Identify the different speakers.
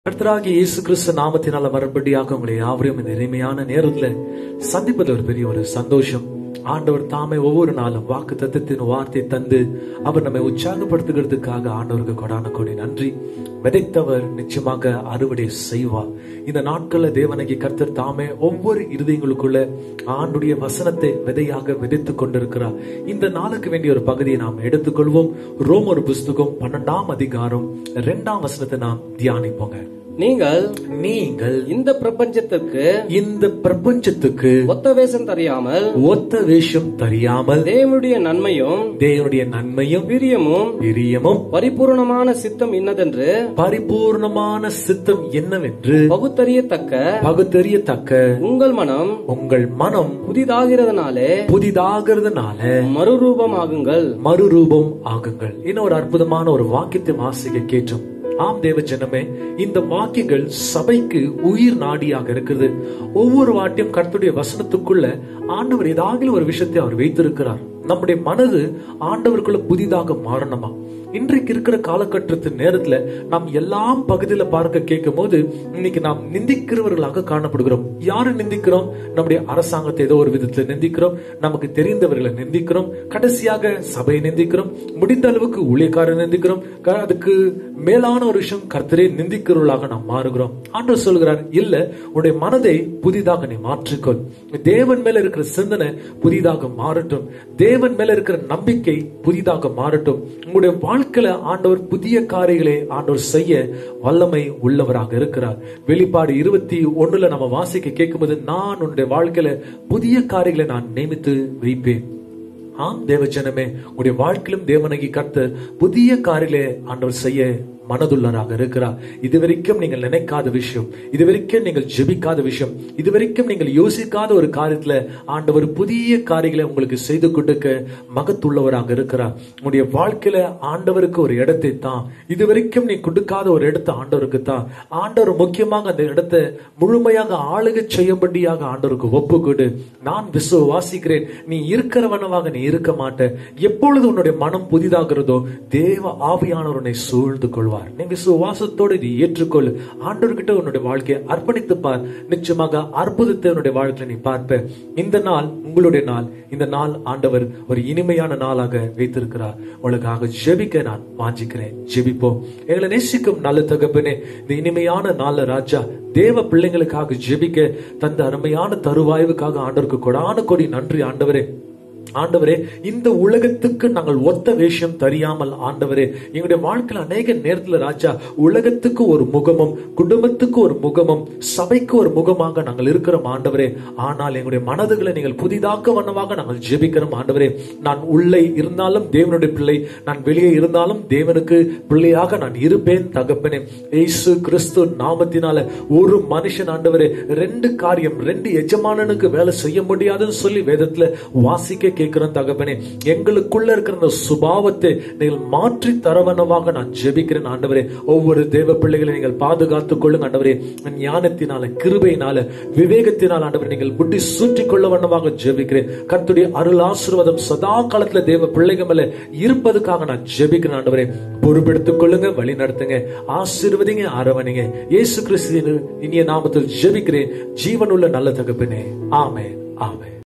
Speaker 1: கர்த்தராகிய இயேசு கிறிஸ்து நாமத்தினால மறுபடியாக உங்களை யாவரையும் இந்த இனிமையான நேரத்துல சந்திப்பது ஒரு பெரிய ஒரு சந்தோஷம் ஆண்டவர் தாமே ஒவ்வொரு நாளும் வாக்கு தத்தத்தின் வார்த்தை தந்து அவர் நம்மை உற்சாகப்படுத்துகிறதுக்காக ஆண்டவருக்கு கொடான கொடி நன்றி விதைத்தவர் நிச்சயமாக அறுவடை செய்வார் இந்த நாட்கள்ல தேவனகி கர்த்தர் தாமே ஒவ்வொரு இருதயங்களுக்குள்ள ஆண்டுடைய வசனத்தை விதையாக விதைத்துக் கொண்டிருக்கிறார் இந்த நாளுக்கு வேண்டிய ஒரு பகுதியை நாம் எடுத்துக்கொள்வோம் ரோமர் புஸ்தகம் பன்னெண்டாம் அதிகாரம் இரண்டாம் வசனத்தை நாம் தியானிப்போங்க
Speaker 2: நீங்கள்
Speaker 1: நீங்கள்
Speaker 2: இந்த பிரபஞ்சத்திற்கு
Speaker 1: இந்த பிரபஞ்சத்துக்கு
Speaker 2: ஒத்த வேஷம் தெரியாமல்
Speaker 1: ஒத்த வேஷம் தெரியாமல்
Speaker 2: தேவனுடைய நன்மையும்
Speaker 1: தேவனுடைய நன்மையும்
Speaker 2: பிரியமும்
Speaker 1: பிரியமும்
Speaker 2: பரிபூர்ணமான சித்தம் இன்னதென்று
Speaker 1: பரிபூர்ணமான சித்தம் என்னவென்று
Speaker 2: பகுத்தறியத்தக்க
Speaker 1: பகுத்தறியத்தக்க
Speaker 2: உங்கள் மனம்
Speaker 1: உங்கள் மனம்
Speaker 2: புதிதாகிறதுனாலே
Speaker 1: புதிதாகிறதுனால
Speaker 2: மறுரூபமாகுங்கள்
Speaker 1: மறுரூபம் ஆகுங்கள் இன்னும் ஒரு அற்புதமான ஒரு வாக்கியத்தை வாசிக்க கேட்டோம் ஆம் தேவ ஜனமே இந்த வாக்கியங்கள் சபைக்கு உயிர் நாடியாக இருக்குது ஒவ்வொரு வாட்டியும் கர்த்தருடைய வசனத்துக்குள்ள ஆண்டவர் ஏதாவது ஒரு விஷயத்தை அவர் வைத்திருக்கிறார் நம்முடைய மனது ஆண்டவருக்குள்ள புதிதாக மாறணுமா இன்றைக்கு இருக்கிற காலகட்டத்தின் நேரத்துல நாம் எல்லாம் பகுதியில பார்க்க கேட்கும் போது இன்னைக்கு நாம் நிந்திக்கிறவர்களாக காணப்படுகிறோம் யாரு நிந்திக்கிறோம் நம்முடைய அரசாங்கத்தை ஏதோ ஒரு விதத்துல நிந்திக்கிறோம் நமக்கு தெரிந்தவர்களை நிந்திக்கிறோம் கடைசியாக சபையை நிந்திக்கிறோம் முடிந்த அளவுக்கு ஊழியக்காரரை நிந்திக்கிறோம் க- அதுக்கு மேலான ஒரு விஷயம் கர்த்தரை நிந்திக்கிறவர்களாக நாம் மாறுகிறோம் ஆண்டவர் சொல்கிறார் இல்ல உன்னுடைய மனதை புதிதாக நீ மாற்றிக்கொள் தேவன் மேல இருக்கிற சிந்தனை புதிதாக மாறட்டும் தேவன் மேல இருக்கிற நம்பிக்கை புதிதாக மாறட்டும் உங்களுடைய வாழ்க்கையில ஆண்டவர் புதிய காரியங்களை ஆண்டவர் செய்ய வல்லமை உள்ளவராக இருக்கிறார் வெளிப்பாடு இருபத்தி ஒண்ணுல நம்ம வாசிக்க கேட்கும்போது நான் உன்னுடைய வாழ்க்கையில புதிய காரியங்களை நான் நியமித்து வைப்பேன் ஆம் தேவஜனமே உங்களுடைய வாழ்க்கையிலும் தேவனகி கர்த்தர் புதிய காரியங்களை ஆண்டவர் செய்ய மனதுள்ளராக இருக்கிறார் இதுவரைக்கும் நீங்கள் நினைக்காத விஷயம் இதுவரைக்கும் நீங்கள் ஜெபிக்காத விஷயம் இதுவரைக்கும் நீங்கள் யோசிக்காத ஒரு காரியத்துல ஆண்டவர் புதிய காரியங்களை உங்களுக்கு செய்து கொடுக்க மகத்துள்ளவராக இருக்கிறார் உங்களுடைய வாழ்க்கையில ஆண்டவருக்கு ஒரு இடத்தை தான் இதுவரைக்கும் நீ கொடுக்காத ஒரு இடத்தை ஆண்டவருக்கு தான் ஆண்டவர் முக்கியமாக அந்த இடத்தை முழுமையாக ஆளுகை செய்யும்படியாக ஆண்டவருக்கு ஒப்பு கொடு நான் விசுவாசிக்கிறேன் நீ இருக்கிறவனவாக நீ இருக்க மாட்ட எப்பொழுது உன்னுடைய மனம் புதிதாகிறதோ தேவ ஆவியானவர் உன்னை சூழ்ந்து கொள்வார் நீ விசுவாசத்தோடு நீ ஏற்றுக்கொள் ஆண்டவர்கிட்ட உன்னுடைய வாழ்க்கையை அர்ப்பணித்து பார் நிச்சயமாக அற்புதத்தை உன்னுடைய வாழ்க்கையில நீ பார்ப்ப இந்த நாள் உங்களுடைய நாள் இந்த நாள் ஆண்டவர் ஒரு இனிமையான நாளாக வைத்திருக்கிறார் உங்களுக்காக ஜெபிக்க நான் வாஞ்சிக்கிறேன் ஜெபிப்போம் எங்களை நேசிக்கும் நல்ல தகப்பனே இந்த இனிமையான நாள்ல ராஜா தேவ பிள்ளைங்களுக்காக ஜெபிக்க தந்த அருமையான தருவாய்வுக்காக ஆண்டவருக்கு கொடான கொடி நன்றி ஆண்டவரே ஆண்டவரே இந்த உலகத்துக்கு நாங்கள் ஒத்த வேஷம் தெரியாமல் ஆண்டவரே எங்களுடைய வாழ்க்கையில் அநேக நேரத்துல ராஜா உலகத்துக்கு ஒரு முகமும் குடும்பத்துக்கு ஒரு முகமும் சபைக்கு ஒரு முகமாக நாங்கள் இருக்கிறோம் ஆண்டவரே ஆனால் எங்களுடைய மனதுகளை நீங்கள் புதிதாக்க வண்ணமாக நாங்கள் ஜெபிக்கிறோம் ஆண்டவரே நான் உள்ளே இருந்தாலும் தேவனுடைய பிள்ளை நான் வெளியே இருந்தாலும் தேவனுக்கு பிள்ளையாக நான் இருப்பேன் தகப்பனே இயேசு கிறிஸ்து நாமத்தினால ஒரு மனுஷன் ஆண்டவரே ரெண்டு காரியம் ரெண்டு எஜமானனுக்கு வேலை செய்ய முடியாதுன்னு சொல்லி வேதத்துல வாசிக்க கேட்கிறோம் தகப்பனே எங்களுக்குள்ள இருக்கிற அந்த சுபாவத்தை நீங்கள் மாற்றி தரவனவாக நான் ஜெபிக்கிறேன் ஆண்டவரே ஒவ்வொரு தேவ பிள்ளைகளை நீங்கள் பாதுகாத்துக் கொள்ளுங்க ஆண்டவரே ஞானத்தினால கிருபையினால விவேகத்தினால் ஆண்டவரே நீங்கள் புத்தி சூற்றிக் கொள்ள வண்ணமாக ஜெபிக்கிறேன் கர்த்துடைய அருள் ஆசீர்வாதம் சதா காலத்துல தேவ பிள்ளைகள் மேல இருப்பதுக்காக நான் ஜெபிக்கிறேன் ஆண்டவரே பொறுப்பெடுத்துக் கொள்ளுங்க வழி நடத்துங்க ஆசீர்வதிங்க அரவணிங்க இயேசு கிறிஸ்துவின் இனிய நாமத்தில் ஜெபிக்கிறேன் ஜீவனுள்ள நல்ல தகப்பனே ஆமே ஆமே